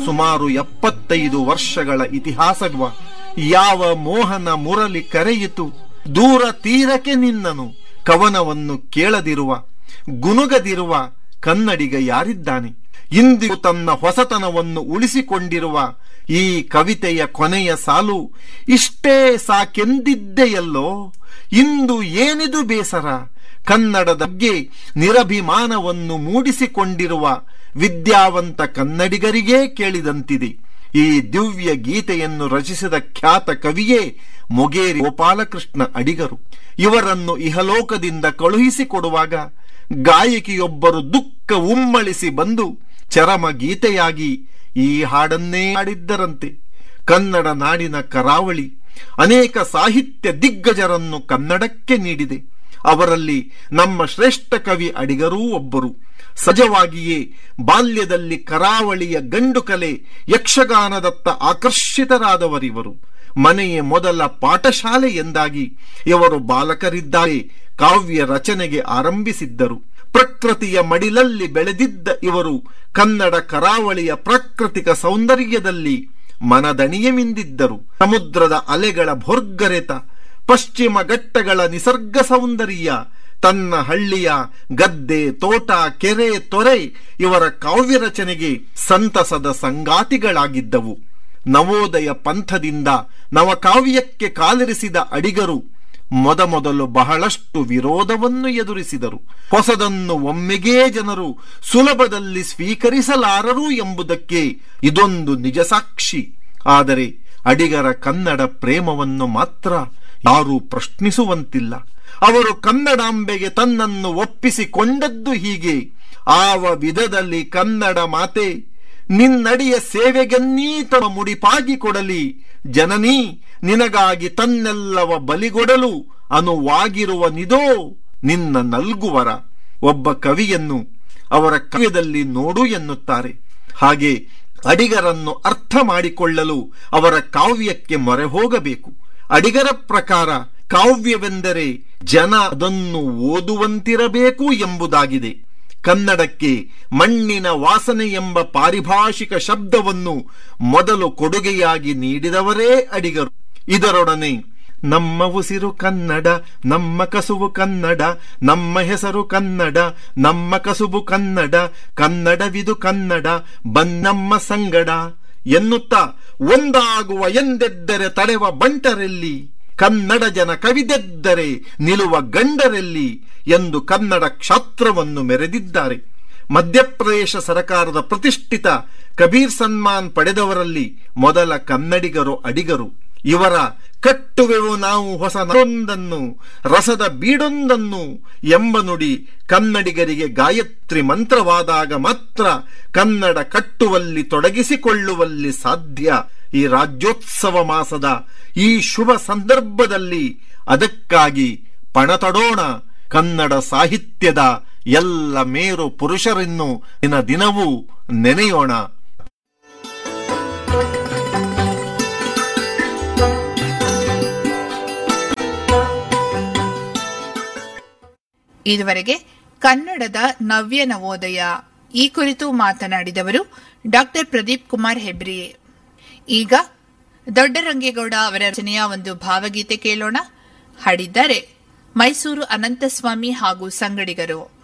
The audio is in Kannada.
ಸುಮಾರು ಎಪ್ಪತ್ತೈದು ವರ್ಷಗಳ ಇತಿಹಾಸವ ಯಾವ ಮೋಹನ ಮುರಳಿ ಕರೆಯಿತು ದೂರ ತೀರಕ್ಕೆ ನಿನ್ನನು ಕವನವನ್ನು ಕೇಳದಿರುವ ಗುನುಗದಿರುವ ಕನ್ನಡಿಗ ಯಾರಿದ್ದಾನೆ ಇಂದಿಗೂ ತನ್ನ ಹೊಸತನವನ್ನು ಉಳಿಸಿಕೊಂಡಿರುವ ಈ ಕವಿತೆಯ ಕೊನೆಯ ಸಾಲು ಇಷ್ಟೇ ಸಾಕೆಂದಿದ್ದೆಯಲ್ಲೋ ಇಂದು ಏನಿದು ಬೇಸರ ಕನ್ನಡದ ಬಗ್ಗೆ ನಿರಭಿಮಾನವನ್ನು ಮೂಡಿಸಿಕೊಂಡಿರುವ ವಿದ್ಯಾವಂತ ಕನ್ನಡಿಗರಿಗೇ ಕೇಳಿದಂತಿದೆ ಈ ದಿವ್ಯ ಗೀತೆಯನ್ನು ರಚಿಸಿದ ಖ್ಯಾತ ಕವಿಯೇ ಮೊಗೇರಿ ಗೋಪಾಲಕೃಷ್ಣ ಅಡಿಗರು ಇವರನ್ನು ಇಹಲೋಕದಿಂದ ಕಳುಹಿಸಿಕೊಡುವಾಗ ಗಾಯಕಿಯೊಬ್ಬರು ದುಃಖ ಉಮ್ಮಳಿಸಿ ಬಂದು ಚರಮ ಗೀತೆಯಾಗಿ ಈ ಹಾಡನ್ನೇ ಹಾಡಿದ್ದರಂತೆ ಕನ್ನಡ ನಾಡಿನ ಕರಾವಳಿ ಅನೇಕ ಸಾಹಿತ್ಯ ದಿಗ್ಗಜರನ್ನು ಕನ್ನಡಕ್ಕೆ ನೀಡಿದೆ ಅವರಲ್ಲಿ ನಮ್ಮ ಶ್ರೇಷ್ಠ ಕವಿ ಅಡಿಗರೂ ಒಬ್ಬರು ಸಹಜವಾಗಿಯೇ ಬಾಲ್ಯದಲ್ಲಿ ಕರಾವಳಿಯ ಗಂಡು ಕಲೆ ಯಕ್ಷಗಾನದತ್ತ ಆಕರ್ಷಿತರಾದವರಿವರು ಮನೆಯ ಮೊದಲ ಪಾಠಶಾಲೆ ಎಂದಾಗಿ ಇವರು ಬಾಲಕರಿದ್ದಾರೆ ಕಾವ್ಯ ರಚನೆಗೆ ಆರಂಭಿಸಿದ್ದರು ಪ್ರಕೃತಿಯ ಮಡಿಲಲ್ಲಿ ಬೆಳೆದಿದ್ದ ಇವರು ಕನ್ನಡ ಕರಾವಳಿಯ ಪ್ರಾಕೃತಿಕ ಸೌಂದರ್ಯದಲ್ಲಿ ಮನದಣಿಯ ಮಿಂದಿದ್ದರು ಸಮುದ್ರದ ಅಲೆಗಳ ಭೋರ್ಗರೆತ ಪಶ್ಚಿಮ ಘಟ್ಟಗಳ ನಿಸರ್ಗ ಸೌಂದರ್ಯ ತನ್ನ ಹಳ್ಳಿಯ ಗದ್ದೆ ತೋಟ ಕೆರೆ ತೊರೆ ಇವರ ಕಾವ್ಯ ರಚನೆಗೆ ಸಂತಸದ ಸಂಗಾತಿಗಳಾಗಿದ್ದವು ನವೋದಯ ಪಂಥದಿಂದ ನವಕಾವ್ಯಕ್ಕೆ ಕಾಲಿರಿಸಿದ ಅಡಿಗರು ಮೊದಮೊದಲು ಬಹಳಷ್ಟು ವಿರೋಧವನ್ನು ಎದುರಿಸಿದರು ಹೊಸದನ್ನು ಒಮ್ಮೆಗೇ ಜನರು ಸುಲಭದಲ್ಲಿ ಸ್ವೀಕರಿಸಲಾರರು ಎಂಬುದಕ್ಕೆ ಇದೊಂದು ನಿಜ ಸಾಕ್ಷಿ ಆದರೆ ಅಡಿಗರ ಕನ್ನಡ ಪ್ರೇಮವನ್ನು ಮಾತ್ರ ಯಾರೂ ಪ್ರಶ್ನಿಸುವಂತಿಲ್ಲ ಅವರು ಕನ್ನಡಾಂಬೆಗೆ ತನ್ನನ್ನು ಒಪ್ಪಿಸಿಕೊಂಡದ್ದು ಹೀಗೆ ಆವ ವಿಧದಲ್ಲಿ ಕನ್ನಡ ಮಾತೆ ನಿನ್ನಡಿಯ ಸೇವೆಗನ್ನೀತ ಮುಡಿಪಾಗಿ ಕೊಡಲಿ ಜನನೀ ನಿನಗಾಗಿ ತನ್ನೆಲ್ಲವ ಬಲಿಗೊಡಲು ಅನುವಾಗಿರುವ ನಿದೋ ನಿನ್ನ ನಲ್ಗುವರ ಒಬ್ಬ ಕವಿಯನ್ನು ಅವರ ಕಾವ್ಯದಲ್ಲಿ ನೋಡು ಎನ್ನುತ್ತಾರೆ ಹಾಗೆ ಅಡಿಗರನ್ನು ಅರ್ಥ ಮಾಡಿಕೊಳ್ಳಲು ಅವರ ಕಾವ್ಯಕ್ಕೆ ಮೊರೆ ಹೋಗಬೇಕು ಅಡಿಗರ ಪ್ರಕಾರ ಕಾವ್ಯವೆಂದರೆ ಜನ ಅದನ್ನು ಓದುವಂತಿರಬೇಕು ಎಂಬುದಾಗಿದೆ ಕನ್ನಡಕ್ಕೆ ಮಣ್ಣಿನ ವಾಸನೆ ಎಂಬ ಪಾರಿಭಾಷಿಕ ಶಬ್ದವನ್ನು ಮೊದಲು ಕೊಡುಗೆಯಾಗಿ ನೀಡಿದವರೇ ಅಡಿಗರು ಇದರೊಡನೆ ನಮ್ಮ ಉಸಿರು ಕನ್ನಡ ನಮ್ಮ ಕಸುಬು ಕನ್ನಡ ನಮ್ಮ ಹೆಸರು ಕನ್ನಡ ನಮ್ಮ ಕಸುಬು ಕನ್ನಡ ಕನ್ನಡವಿದು ಕನ್ನಡ ಬನ್ನಮ್ಮ ಸಂಗಡ ಎನ್ನುತ್ತಾ ಒಂದಾಗುವ ಎಂದೆದ್ದರೆ ತಡೆವ ಬಂಟರೆಲ್ಲಿ ಕನ್ನಡ ಜನ ಕವಿದೆದ್ದರೆ ನಿಲ್ಲುವ ಗಂಡರೆಲ್ಲಿ ಎಂದು ಕನ್ನಡ ಕ್ಷಾತ್ರವನ್ನು ಮೆರೆದಿದ್ದಾರೆ ಮಧ್ಯಪ್ರದೇಶ ಸರಕಾರದ ಪ್ರತಿಷ್ಠಿತ ಕಬೀರ್ ಸನ್ಮಾನ್ ಪಡೆದವರಲ್ಲಿ ಮೊದಲ ಕನ್ನಡಿಗರು ಅಡಿಗರು ಇವರ ಕಟ್ಟುವೆವು ನಾವು ಹೊಸ ನರೊಂದನ್ನು ರಸದ ಬೀಡೊಂದನ್ನು ಎಂಬ ನುಡಿ ಕನ್ನಡಿಗರಿಗೆ ಗಾಯತ್ರಿ ಮಂತ್ರವಾದಾಗ ಮಾತ್ರ ಕನ್ನಡ ಕಟ್ಟುವಲ್ಲಿ ತೊಡಗಿಸಿಕೊಳ್ಳುವಲ್ಲಿ ಸಾಧ್ಯ ಈ ರಾಜ್ಯೋತ್ಸವ ಮಾಸದ ಈ ಶುಭ ಸಂದರ್ಭದಲ್ಲಿ ಅದಕ್ಕಾಗಿ ಪಣತೊಡೋಣ ಕನ್ನಡ ಸಾಹಿತ್ಯದ ಎಲ್ಲ ಮೇರು ಪುರುಷರನ್ನು ದಿನ ದಿನವೂ ನೆನೆಯೋಣ ಇದುವರೆಗೆ ಕನ್ನಡದ ನವ್ಯ ನವೋದಯ ಈ ಕುರಿತು ಮಾತನಾಡಿದವರು ಡಾಕ್ಟರ್ ಪ್ರದೀಪ್ ಕುಮಾರ್ ಹೆಬ್ರಿಯೆ ಈಗ ದೊಡ್ಡರಂಗೇಗೌಡ ಅವರ ರಚನೆಯ ಒಂದು ಭಾವಗೀತೆ ಕೇಳೋಣ ಹಾಡಿದ್ದಾರೆ ಮೈಸೂರು ಅನಂತಸ್ವಾಮಿ ಹಾಗೂ ಸಂಗಡಿಗರು